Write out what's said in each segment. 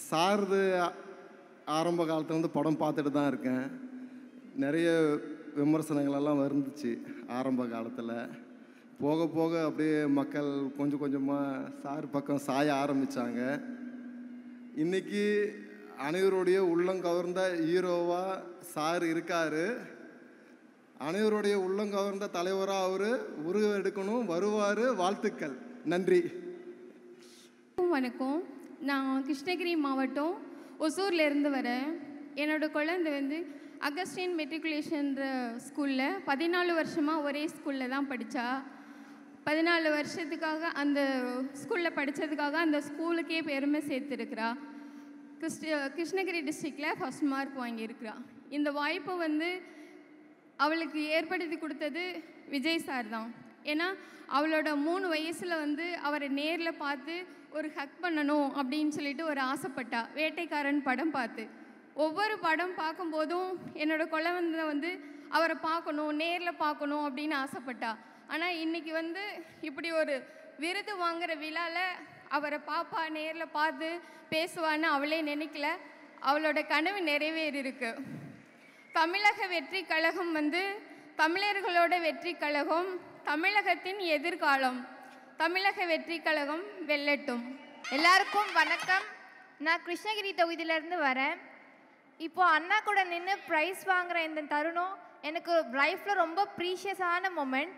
சார்து ஆரம்ப காலத்துலேருந்து படம் பார்த்துட்டு தான் இருக்கேன் நிறைய விமர்சனங்கள் எல்லாம் வந்துச்சு ஆரம்ப காலத்தில் போக போக அப்படியே மக்கள் கொஞ்சம் கொஞ்சமாக சார் பக்கம் சாய ஆரம்பித்தாங்க இன்னைக்கு அனைவருடைய உள்ளம் கவர்ந்த ஹீரோவாக சார் இருக்கார் அனைவருடைய உள்ளம் கவர்ந்த தலைவராக அவர் உருவம் எடுக்கணும் வருவார் வாழ்த்துக்கள் நன்றி வணக்கம் நான் கிருஷ்ணகிரி மாவட்டம் ஒசூர்ல இருந்து வரேன் என்னோட குழந்தை வந்து அகஸ்டின் மெட்ரிகுலேஷன்ற ஸ்கூலில் பதினாலு வருஷமாக ஒரே ஸ்கூலில் தான் படித்தா பதினாலு வருஷத்துக்காக அந்த ஸ்கூலில் படித்ததுக்காக அந்த ஸ்கூலுக்கே பெருமை சேர்த்துருக்குறா கிருஷ்ண கிருஷ்ணகிரி டிஸ்ட்ரிக்டில் ஃபஸ்ட் மார்க் வாங்கியிருக்கிறா இந்த வாய்ப்பை வந்து அவளுக்கு ஏற்படுத்தி கொடுத்தது விஜய் சார் தான் ஏன்னா அவளோட மூணு வயசில் வந்து அவரை நேரில் பார்த்து ஒரு ஹக் பண்ணணும் அப்படின்னு சொல்லிட்டு ஒரு ஆசைப்பட்டா வேட்டைக்காரன் படம் பார்த்து ஒவ்வொரு படம் பார்க்கும்போதும் என்னோட குழந்தை வந்து அவரை பார்க்கணும் நேரில் பார்க்கணும் அப்படின்னு ஆசைப்பட்டா ஆனால் இன்னைக்கு வந்து இப்படி ஒரு விருது வாங்குற விழாவில் அவரை பாப்பா நேரில் பார்த்து பேசுவான்னு அவளே நினைக்கல அவளோட கனவு நிறைவேறியிருக்கு தமிழக வெற்றி கழகம் வந்து தமிழர்களோட வெற்றி கழகம் தமிழகத்தின் எதிர்காலம் தமிழக வெற்றி கழகம் வெல்லட்டும் எல்லாருக்கும் வணக்கம் நான் கிருஷ்ணகிரி தொகுதியிலேருந்து வரேன் இப்போ அண்ணா கூட நின்று ப்ரைஸ் வாங்குற இந்த தருணம் எனக்கு லைஃப்பில் ரொம்ப ப்ரீஷியஸான மூமெண்ட்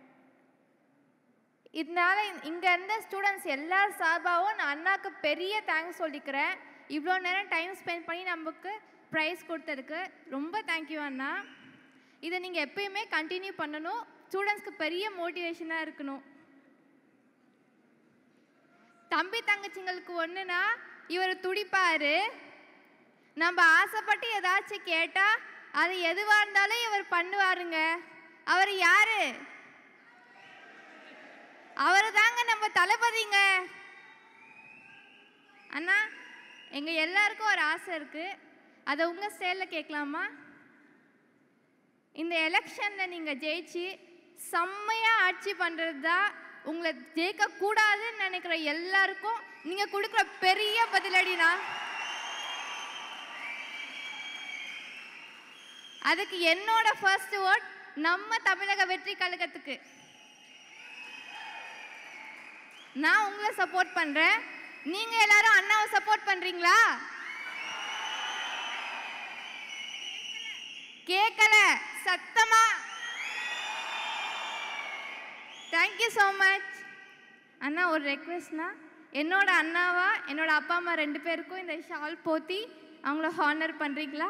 இதனால இங்கே இருந்த ஸ்டூடெண்ட்ஸ் எல்லார் சார்பாகவும் நான் அண்ணாக்கு பெரிய தேங்க்ஸ் சொல்லிக்கிறேன் இவ்வளோ நேரம் டைம் ஸ்பெண்ட் பண்ணி நமக்கு ப்ரைஸ் கொடுத்ததுக்கு ரொம்ப தேங்க்யூ அண்ணா இதை நீங்கள் எப்பயுமே கண்டினியூ பண்ணணும் ஸ்டூடெண்ட்ஸ்க்கு பெரிய மோட்டிவேஷனாக இருக்கணும் தம்பி தங்கச்சிங்களுக்கு ஒன்றுனா இவர் துடிப்பாரு நம்ம ஆசைப்பட்டு ஏதாச்சும் கேட்டா அது எதுவாக இருந்தாலும் இவர் பண்ணுவாருங்க அவர் யாரு அவர் தாங்க நம்ம தளபதிங்க அண்ணா எங்கள் எல்லாருக்கும் ஒரு ஆசை இருக்கு அதை உங்கள் ஸ்டைலில் கேட்கலாமா இந்த எலெக்ஷனில் நீங்கள் ஜெயிச்சு செம்மையாக ஆட்சி பண்ணுறது தான் உங்களை ஜெயிக்க கூடாதுன்னு நினைக்கிற எல்லாருக்கும் நீங்கள் கொடுக்குற பெரிய பதிலடினா அதுக்கு என்னோட ஃபர்ஸ்ட் ஓட் நம்ம தமிழக வெற்றி கழகத்துக்கு நான் உங்களை சப்போர்ட் பண்றேன் நீங்க எல்லாரும் அண்ணாவை சப்போர்ட் பண்றீங்களா கேட்கல சத்தமா தேங்க்யூ ஸோ மச் அண்ணா ஒரு ரெக்வெஸ்ட்னா என்னோட அண்ணாவா என்னோட அப்பா அம்மா ரெண்டு பேருக்கும் இந்த ஷால் போத்தி அவங்கள ஹானர் பண்ணுறீங்களா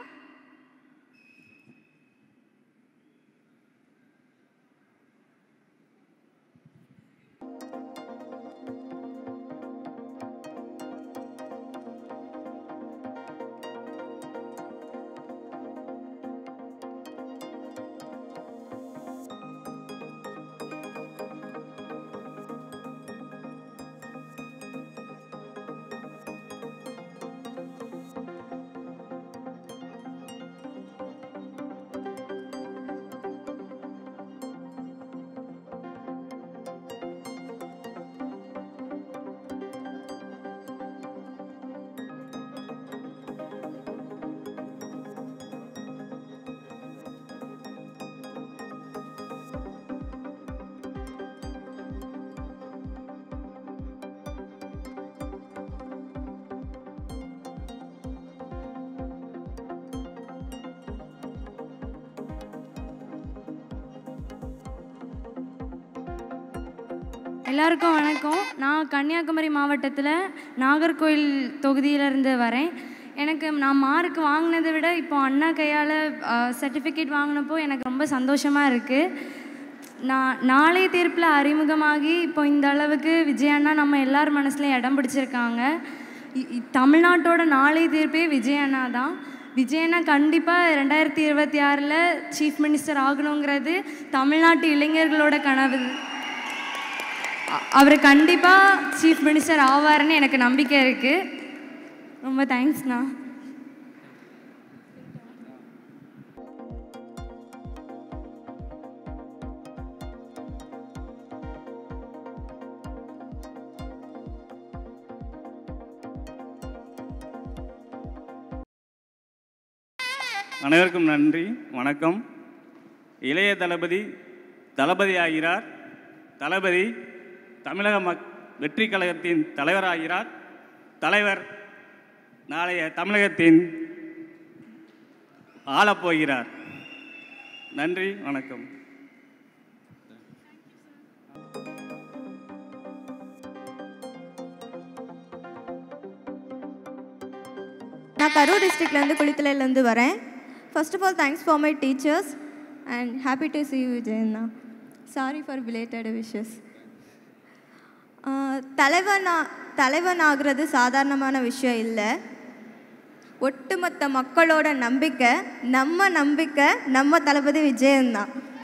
எல்லாருக்கும் வணக்கம் நான் கன்னியாகுமரி மாவட்டத்தில் நாகர்கோயில் தொகுதியிலேருந்து வரேன் எனக்கு நான் மார்க் வாங்கினதை விட இப்போ அண்ணா கையால் சர்டிஃபிகேட் வாங்கினப்போ எனக்கு ரொம்ப சந்தோஷமாக இருக்குது நான் நாளைய தீர்ப்பில் அறிமுகமாகி இப்போ இந்த அளவுக்கு விஜய் அண்ணா நம்ம எல்லார் மனசுலையும் இடம் பிடிச்சிருக்காங்க இ- இ- தமிழ்நாட்டோட நாளைய தீர்ப்பே விஜய் அண்ணா தான் விஜய் அண்ணா கண்டிப்பாக ரெண்டாயிரத்தி இருபத்தி ஆறில் சீஃப் மினிஸ்டர் ஆகணுங்கிறது தமிழ்நாட்டு இளைஞர்களோட கனவு அ- அவர் கண்டிப்பாக சீஃப் மினிஸ்டர் ஆவாருன்னு எனக்கு நம்பிக்கை இருக்குது ரொம்ப தேங்க்ஸ்ண்ணா அனைவருக்கும் நன்றி வணக்கம் இளைய தளபதி தளபதி ஆகிறார் தளபதி தமிழக மக் வெற்றி கழகத்தின் தலைவராகிறார் தலைவர் நாளைய தமிழகத்தின் ஆளப்போகிறார் நன்றி வணக்கம் நான் கரூர் டிஸ்ட்ரிக்ட்லேருந்து குளித்தலையிலேருந்து வரேன் first of all thanks for my teachers and happy to see you விஜயண்ணா சாரி ஃபார் belated விஷஸ் தலைவனா தலைவன் ஆகிறது சாதாரணமான விஷயம் இல்லை ஒட்டுமொத்த மக்களோட நம்பிக்கை நம்ம நம்பிக்கை நம்ம தளபதி விஜயன் தான்